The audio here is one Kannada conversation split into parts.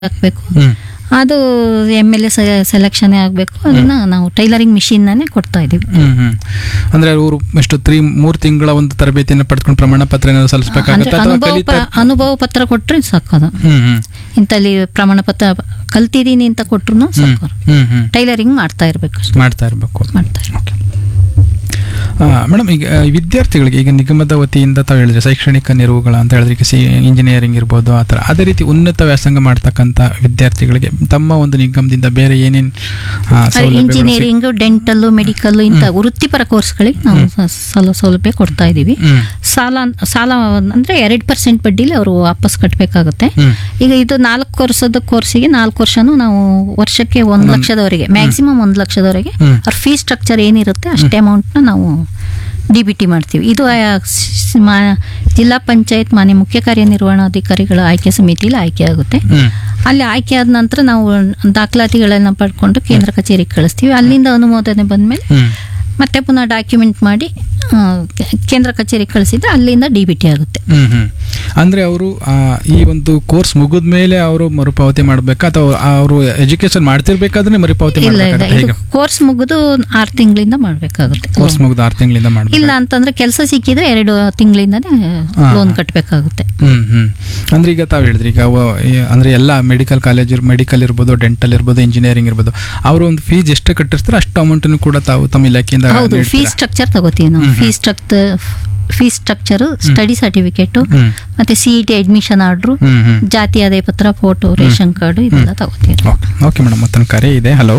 ಹಾಕ್ಬೇಕು ಹ್ಮ್ ಅದು ಎಮ್ ಎಲ್ ಎ ಸೆಲೆಕ್ಷನ್ ಆಗಬೇಕು ಅದನ್ನ ನಾವು ಟೈಲರಿಂಗ್ ಮಿಷಿನ್ನೇ ಕೊಡ್ತಾ ಇದೀವಿ ಹ್ಮ್ ಹ್ಮ್ ಅಂದ್ರೆ ಅವರು ಎಷ್ಟು ತ್ರೀ ಮೂರ್ ತಿಂಗಳ ಒಂದು ತರಬೇತಿಯನ್ನು ಪಡ್ಕೊಂಡು ಪ್ರಮಾಣ ಪತ್ರ ಏನಾದ್ರು ಅಂದ್ರೆ ಸಲ್ಲಿಸಬೇಕಾಗುತ್ತೆ ಅಥವಾ ಅನುಭವ ಕಲಿತಾ ಪ- ಅನುಭವ ಪತ್ರ ಕೊಟ್ರೆ ಸಾಕೋದು ಹ್ಮ್ ಹ್ಮ್ ಇಂತಲ್ಲಿ ಪ್ರಮಾಣ ಪತ್ರ ಕಲ್ತಿದ್ದೀನಿ ಅಂತ ಕೊಟ್ರು ಹ್ಮ್ ಸಾಕು ಹ್ಮ್ ಹ್ಮ್ ಟೈಲರಿಂಗ್ ಮಾಡ್ತಾ ಇರ್ಬೇಕು ಅಷ್ಟೇ. ಮಾಡ್ತಾ ಇರಬೇಕು ಮಾಡ್ತಾ ಇರ್ಬೇಕು. ಮೇಡಮ್ ಈಗ ಆ, ವಿದ್ಯಾರ್ಥಿಗಳಿಗೆ ಈಗ ನಿಗಮದ ವತಿಯಿಂದ ತಾವು ಹೇಳಿದ್ರೆ ಶೈಕ್ಷಣಿಕ ನೆರವುಗಳ ಅಂತ ಹೇಳಿದ್ರೆ ಈಗ ಸಿ ಇಂಜಿನಿಯರಿಂಗ್ ಇರ್ಬೋದು ಆ ಥರ ಅದೇ ರೀತಿ ಉನ್ನತ ವ್ಯಾಸಂಗ ಮಾಡ್ತಕ್ಕಂಥ ವಿದ್ಯಾರ್ಥಿಗಳಿಗೆ ತಮ್ಮ ಒಂದು ನಿಗಮದಿಂದ ಬೇರೆ ಏನೇನು ಇಂಜಿನಿಯರಿಂಗ್ ಡೆಂಟಲ್ ಮೆಡಿಕಲ್ ಇಂಥ ವೃತ್ತಿಪರ ಕೋರ್ಸ್ಗಳಿಗೆ ನಾವು ಸ- ಸಲ ಸೌಲಭ್ಯ ಕೊಡ್ತಾ ಇದೀವಿ ಹ್ಮ್ ಸಾಲ ಸಾಲ ಅಂದ್ರೆ ಎರಡು ಪರ್ಸೆಂಟ್ ಬಡ್ಡಿಲಿ ಅವರು ವಾಪಸ್ ಕಟ್ಟಬೇಕಾಗುತ್ತೆ ಹ್ಮ್ ಈಗ ಇದು ನಾಲ್ಕು ವರ್ಷದ ಕೋರ್ಸಿಗೆ ನಾಲ್ಕು ವರ್ಷನೂ ನಾವು ವರ್ಷಕ್ಕೆ ಒಂದು ಲಕ್ಷದವರೆಗೆ ಮ್ಯಾಕ್ಸಿಮಮ್ ಒಂದು ಲಕ್ಷದವರೆಗೆ ಹ್ಮ್. ಅವ್ರ ಫೀ ಸ್ಟ್ರಕ್ಚರ್ ಏನಿರುತ್ತೆ ಅಷ್ಟೇ ಅಮೌಂಟ್ನ ನಾವು ಡಿ ಬಿ ಟಿ ಮಾಡ್ತೀವಿ ಇದು ಆ, ಸ್- ಮಾ- ಜಿಲ್ಲಾ ಪಂಚಾಯತ್ ಮಾನ್ಯ ಮುಖ್ಯ ಕಾರ್ಯನಿರ್ವಹಣಾಧಿಕಾರಿಗಳ ಆಯ್ಕೆ ಸಮಿತಿಯಲ್ಲಿ ಆಯ್ಕೆ ಆಗುತ್ತೆ ಹ್ಮ್ ಅಲ್ಲಿ ಆಯ್ಕೆ ಆದ ನಂತರ ನಾವು ದಾಖಲಾತಿಗಳನ್ನ ಪಡ್ಕೊಂಡು ಕೇಂದ್ರ ಕಚೇರಿಗೆ ಕಳಿಸ್ತೀವಿ ಅಲ್ಲಿಂದ ಅನುಮೋದನೆ ಬಂದ್ಮೇಲೆ ಹ್ಮ್ ಮತ್ತೆ ಪುನಃ ಡಾಕ್ಯುಮೆಂಟ್ ಮಾಡಿ ಆ, ಕೆ- ಕೇಂದ್ರ ಕಚೇರಿಗೆ ಕಳಿಸಿದ್ರೆ ಅಲ್ಲಿಂದ ಡಿ ಬಿ ಟಿ ಆಗುತ್ತೆ ಹ್ಮ್ ಹ್ಮ್ ಅಂದ್ರೆ ಅವರು ಈ ಒಂದು ಕೋರ್ಸ್ ಮುಗಿದ ಮೇಲೆ ಅವರು ಮರುಪಾವತಿ ಮಾಡ್ಬೇಕಾ ಅಥವಾ ಅವರು ಎಜುಕೇಶನ್ ಮಾಡ್ತಿರ್ಬೇಕಾದ್ರೆ ಮರುಪಾವತಿ ಇಲ್ಲ ಇಲ್ಲ ಮಾಡ್ಬೇಕಾಗುತ್ತೆ ಇದು ಹೇಗೆ ಕೋರ್ಸ್ ಮುಗಿದು ಆರು ತಿಂಗಳಿಂದ ಮಾಡಬೇಕಾಗುತ್ತೆ ಕೋರ್ಸ್ ಮುಗಿದ ಆರು ತಿಂಗಳಿಂದ ಇಲ್ಲ ಮಾಡ್ಬೇಕು ಅಂತಂದ್ರೆ ಕೆಲಸ ಸಿಕ್ಕಿದ್ರೆ ಎರಡು ತಿಂಗಳಿಂದನೇ ಹಾ. ಲೋನ್ ಕಟ್ಟಬೇಕಾಗುತ್ತೆ ಹ್ಮ್ ಹ್ಮ್ ಅಂದ್ರೆ ಈಗ ತಾವು ಹೇಳಿದ್ರಿ ಈಗ ಅವ- ಈ- ಅಂದ್ರೆ ಎಲ್ಲ ಮೆಡಿಕಲ್ ಕಾಲೇಜ್ ಮೆಡಿಕಲ್ ಇರ್ಬೋದು ಡೆಂಟಲ್ ಇರ್ಬೋದು ಇಂಜಿನಿಯರಿಂಗ್ ಇರ್ಬೋದು ಅವರು ಒಂದು ಫೀಸ್ ಎಷ್ಟು ಕಟ್ಟಿರ್ತಾರೆ ಅಷ್ಟು ಅಮೌಂಟ್ ಕೂಡ ತಾವು ತಮ್ಮ ಇಲಾಖೆಯಿಂದ ಹೌದು ನೀಡ್ತೀರಾ? ಫೀಸ್ ಸ್ಟ್ರಕ್ಚರ್ ತಗೋತೀವಿ ನಾವು ಹ್ಮ್, ಹ್ಮ್. Fees structure fees structure study certificate ಹ್ಮ್ ಮತ್ತೆ ಸಿ ಇ ಟಿ ಅಡ್ಮಿಷನ್ ಆರ್ಡ್ರು ಹ್ಮ್ ಹ್ಮ್ ಜಾತಿ ಆದಾಯ ಪತ್ರ ಫೋಟೋ ರೇಷನ್ ಕಾರ್ಡ್ ಇದೆಲ್ಲ ತಗೋತೀವಿ ಓಕೆ ಓಕೆ ಮೇಡಮ್ ಮತ್ತೊಂದು ಕರೆ ಇದೆ ಹಲೋ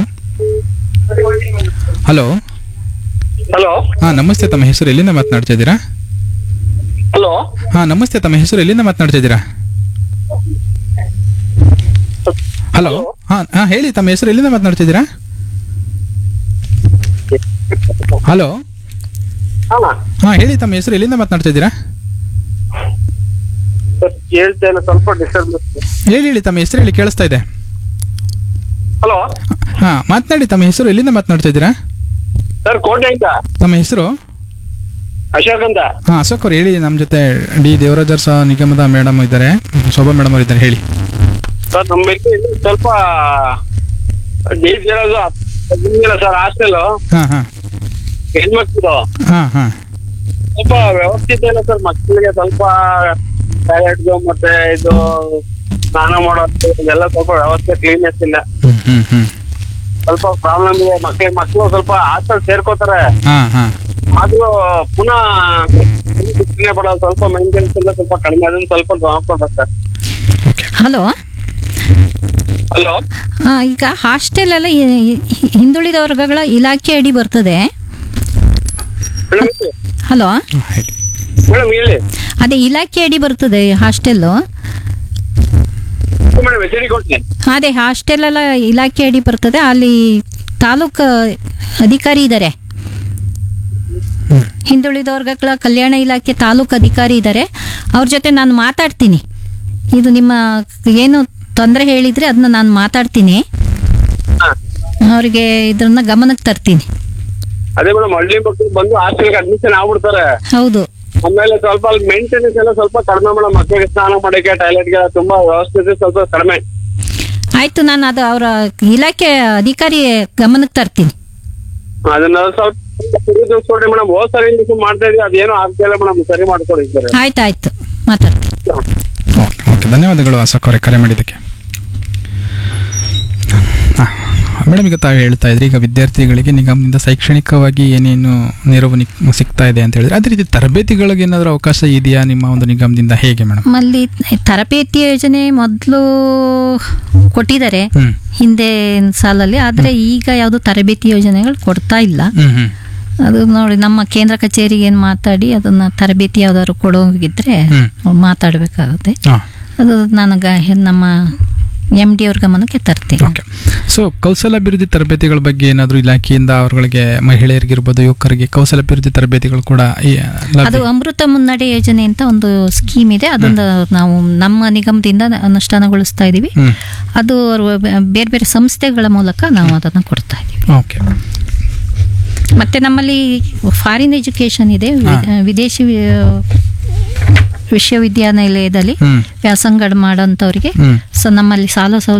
ಹಲೋ ಹಲೋ ಹಾ ನಮಸ್ತೆ ತಮ್ಮ ಹೆಸರು ಎಲ್ಲಿಂದ ಮಾತನಾಡ್ತಾ ಇದ್ದೀರಾ ಹಲೋ ಹಾ ನಮಸ್ತೆ ತಮ್ಮ ಹೆಸರು ಎಲ್ಲಿಂದ ಮಾತನಾಡ್ತಾ ಇದ್ದೀರಾ ಹಲೋ ಹಾ ಹಾ ಹೇಳಿ ತಮ್ಮ ಹೆಸರು ಎಲ್ಲಿಂದ ಮಾತನಾಡ್ತಾ ಇದ್ದೀರಾ ಹಲೋ ಅಲ್ಲ ಹಾ ಹೇಳಿ ತಮ್ಮ ಹೆಸರು ಎಲ್ಲಿಂದ ಮಾತನಾಡ್ತಾ ಇದ್ದೀರಾ ಸರ್ ಕೇಳ್ತೇನೆ ಸ್ವಲ್ಪ ಡಿಸ್ಟರ್ಬ್ ಹೇಳಿ ಹೇಳಿ ತಮ್ಮ ಹೆಸರು ಹೇಳಿ ಕೇಳಿಸ್ತಾ ಇದೆ ಹಲೋ ಹಾ ಮಾತನಾಡಿ ತಮ್ಮ ಹೆಸರು ಎಲ್ಲಿಂದ ಮಾತನಾಡ್ತಾ ಇದ್ದೀರಾ ಸರ್ ಕೋಟೆಯಿಂದ ತಮ್ಮ ಹೆಸರು ಅಶೋಕ್ ಅಂತ ಹಾ ಅಶೋಕ್ ಅವ್ರು ಹೇಳಿ ನಮ್ಮ ಜೊತೆ ಡಿ ದೇವರಾಜರ್ ಸಹ ನಿಗಮದ ಮೇಡಮ್ ಇದ್ದಾರೆ ಶೋಭಾ ಮೇಡಮ್ ಅವರು ಇದ್ದಾರೆ ಹೇಳಿ ಸರ್ ನಮ್ಮ ಇಲ್ಲಿ ಸ್ವಲ್ಪ ಡೀಸ್ ಇರೋದು ಇಲ್ಲ ಸರ್ ಹಾಸ್ಟೆಲ್ ಹಾ ಹಾ ಹೆಣ್ಮಕ್ಳು ಹಾ ಹಾ ಸ್ವಲ್ಪ ವ್ಯವಸ್ಥಿತ ಇಲ್ಲ ಸರ್ ಮಕ್ಕಳಿಗೆ ಸ್ವಲ್ಪ ಟಾಯ್ಲೆಟ್ದು ಮತ್ತೆ ಇದು ಸ್ನಾನ ಮಾಡೋದು ಇದೆಲ್ಲ ಸ್ವಲ್ಪ ವ್ಯವಸ್ಥೆ ಕ್ಲೀನೆಸ್ ಇಲ್ಲ ಹ್ಮ್ ಹ್ಮ್ ಹ್ಮ್ ಸ್ವಲ್ಪ ಪ್ರಾಬ್ಲಮ್ ಇದೆ ಮಕ್ಕಳಿಗೆ ಮಕ್ಕಳು ಸ್ವಲ್ಪ ಹಾಸ್ಟೆಲ್ ಸೇರ್ಕೋತಾರೆ ಹಾ ಹಾ ಆದ್ರೂ ಪುನಃ ಶಿಕ್ಷಣ ಪಡೋದು ಸ್ವಲ್ಪ ಮೇಂಟೆನೆನ್ಸ್ ಎಲ್ಲ ಸ್ವಲ್ಪ ಕಡಿಮೆ ಅದನ್ನ ಸ್ವಲ್ಪ ಗಮನ ಕೊಡ್ಬೇಕು ಸರ್ ಓಕೆ ಹಲೋ ಹಲೋ ಈಗ ಹಾಸ್ಟೆಲ್ ಎಲ್ಲ ಈ- ಈ- ಹಿಂದುಳಿದ ವರ್ಗಗಳ ಇಲಾಖೆ ಅಡಿ ಬರ್ತದೆ ಮೇಡಮ್ ಹಲೋ ಹೇಳಿ ಮೇಡಮ್ ಹೇಳಿ ಅದೇ ಇಲಾಖೆ ಅಡಿ ಬರ್ತದೆ ಹಾಸ್ಟೆಲ್ಲು ಮೇಡಮ್ ಹೆಸರಿ ಕೊಡ್ತೀನಿ ಅದೇ ಹಾಸ್ಟೆಲ್ ಎಲ್ಲ ಇಲಾಖೆ ಅಡಿ ಬರ್ತದೆ ಅಲ್ಲಿ ತಾಲೂಕು ಅಧಿಕಾರಿ ಇದ್ದಾರೆ ಹಿಂದುಳಿದ ವರ್ಗಗಳ ಕಲ್ಯಾಣ ಇಲಾಖೆ ತಾಲೂಕು ಅಧಿಕಾರಿ ಇದ್ದಾರೆ ಅವ್ರ ಜೊತೆ ನಾನು ಮಾತಾಡ್ತೀನಿ ಇದು ನಿಮ್ಮ ಏನು ತೊಂದರೆ ಹೇಳಿದ್ರೆ ಅದನ್ನ ನಾನು ಮಾತಾಡ್ತೀನಿ ಹಾ. ಅವರಿಗೆ ಇದನ್ನ ಗಮನಕ್ಕೆ ತರ್ತೀನಿ ಅದೇ ಮೇಡಮ್ ಹಳ್ಳಿ ಮಕ್ಕಳು ಬಂದು ಹಾಸ್ಟೆಲ್ಗೆ ಅಡ್ಮಿಷನ್ ಆಗ್ಬಿಡ್ತಾರೆ ಹೌದು ಆಮೇಲೆ ಸ್ವಲ್ಪ ಅಲ್ಲಿ ಮೇಂಟೆನೆನ್ಸ್ ಎಲ್ಲ ಸ್ವಲ್ಪ ಕಡಿಮೆ ಮೇಡಮ್ ಮಕ್ಕಳಿಗೆ ಸ್ನಾನ ಮಾಡಕ್ಕೆ ಟಾಯ್ಲೆಟ್ಗೆ ತುಂಬಾ ವ್ಯವಸ್ಥೆ ಸ್ವಲ್ಪ ಕಡಿಮೆ ಆಯ್ತು ನಾನು ಅದು ಅವರ ಇಲಾಖೆ ಅಧಿಕಾರಿ ಗಮನಕ್ಕೆ ತರ್ತೀನಿ ಅದನ್ನ ಸ್ವಲ್ಪ ತಿಳಿಸ್ಕೊಡ್ರಿ ಮೇಡಮ್ ಹೋದ್ ಸರಿ ನೀವು ಮಾಡ್ತಾ ಇದ್ರಿ ಅದೇನೋ ಆಗ್ತಾ ಇಲ್ಲ ಮೇಡಮ್ ಸರಿ ಮಾಡ್ಕೊಡಿ ಸರ್ ಆಯ್ತು ಆಯ್ತು ಮಾತಾಡ್ತೀನಿ ಓಕೆ ಓಕೆ ಧನ್ಯವಾದಗಳು ಅಶೋಕ್ ಅವರೇ ಕರೆ ಮಾಡಿದ್ದಕ್ಕೆ ಮೇಡಮ್ ಈಗ ತಾವು ಹೇಳ್ತಾ ಇದ್ರಿ ಈಗ ವಿದ್ಯಾರ್ಥಿಗಳಿಗೆ ನಿಗಮದಿಂದ ಶೈಕ್ಷಣಿಕವಾಗಿ ಏನೇನು ನೆರವು ನಿಕ್- ಸಿಗ್ತಾ ಇದೆ ಅಂತ ಹೇಳಿದ್ರೆ ಅದೇ ರೀತಿ ತರಬೇತಿಗಳಿಗೆ ಏನಾದರೂ ಅವಕಾಶ ಇದೆಯಾ ನಿಮ್ಮ ಒಂದು ನಿಗಮದಿಂದ ಹೇಗೆ ಮೇಡಮ್ ನಮ್ಮಲ್ಲಿ ತರಬೇತಿ ಯೋಜನೆ ಮೊದಲು ಕೊಟ್ಟಿದ್ದಾರೆ ಹ್ಮ್ ಹಿಂದೆ ಸಾಲಲ್ಲಿ ಆದರೆ ಈಗ ಯಾವುದು ತರಬೇತಿ ಯೋಜನೆಗಳು ಕೊಡ್ತಾ ಇಲ್ಲ ಹ್ಮ್ ಹ್ಮ್ ಅದು ನೋಡಿ ನಮ್ಮ ಕೇಂದ್ರ ಕಚೇರಿಗೆ ಏನು ಮಾತಾಡಿ ಅದನ್ನ ತರಬೇತಿ ಯಾವ್ದಾದ್ರು ಕೊಡೋಗಿದ್ರೆ ಹ್ಮ್. ಮಾತಾಡಬೇಕಾಗುತ್ತೆ ಹಾ ಅದು ನನಗೆ ನಮ್ಮ ಎಮ್ ಡಿ ಅವ್ರ ಗಮನಕ್ಕೆ ತರ್ತೀನಿ ಓಕೆ ಸೊ ಕೌಶಲಾಭಿವೃದ್ಧಿ ತರಬೇತಿಗಳ ಬಗ್ಗೆ ಏನಾದರೂ ಇಲಾಖೆಯಿಂದ ಅವರುಗಳಿಗೆ ಮಹಿಳೆಯರಿಗಿರ್ಬೋದು ಯುವಕರಿಗೆ ಕೌಶಲಾಭಿವೃದ್ಧಿ ತರಬೇತಿಗಳು ಕೂಡ ಈ ಲಭ್ಯ- ಅದು ಅಮೃತ ಮುನ್ನಡೆ ಯೋಜನೆ ಅಂತ ಒಂದು ಸ್ಕೀಮ್ ಇದೆ ಅದನ್ನ ನಾವು ನಮ್ಮ ನಿಗಮದಿಂದ ಅನುಷ್ಠಾನಗೊಳಿಸ್ತಾ ಇದೀವಿ ಹ್ಮ್ ಅದು ಅವ್ರು ಬೇರೆ ಬೇರೆ ಸಂಸ್ಥೆಗಳ ಮೂಲಕ ನಾವು ಅದನ್ನ ಕೊಡ್ತಾ ಇದೀವಿ ಓಕೆ ಮತ್ತೆ ನಮ್ಮಲ್ಲಿ ಫಾರಿನ್ ಎಜುಕೇಶನ್ ಇದೆ ವಿ- ಹಾ. ವಿದೇಶಿ ವಿಶ್ವವಿದ್ಯಾನಿಲಯದಲ್ಲಿ ಹ್ಮ್ ವ್ಯಾಸಂಗ ಮಾಡೋಂಥವ್ರಿಗೆ ಹ್ಮ್ ಸೊ ನಮ್ಮಲ್ಲಿ ಸಾಲ ಸೌಲಭ್ಯ